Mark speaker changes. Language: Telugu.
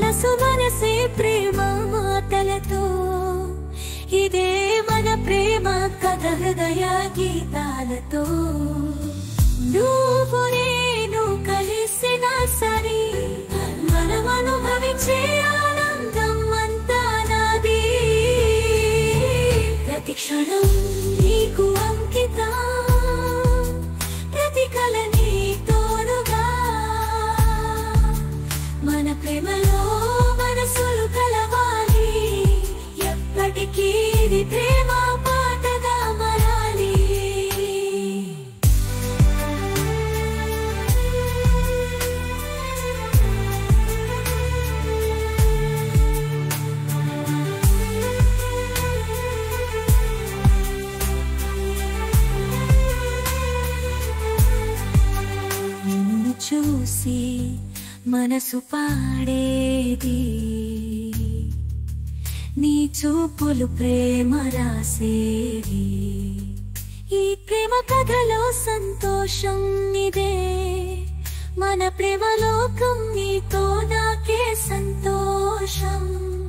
Speaker 1: మనసు మనసే ప్రేమ మాటలతో ఇదే మన ప్రేమ కథ హృదయ గీతాలతో నువ్వు నేను కలిసిన సరి మనం అనుభవించే ఆనందం అంతా నాది ప్రతి క్షణం నీకు అంకితం ప్రతి కల నీ తోడుగా మన ప్రేమలో మనసులు కలవాలి ఎప్పటికీ ఇది ప్రేమ పాటగా మరాలి నిన్ను చూసి మనసు పాడేది నీ చూపులు ప్రేమ రాసేది ఈ ప్రేమ కథలో సంతోషం ఇదే మన ప్రేమ లోకం నీతో నాకే సంతోషం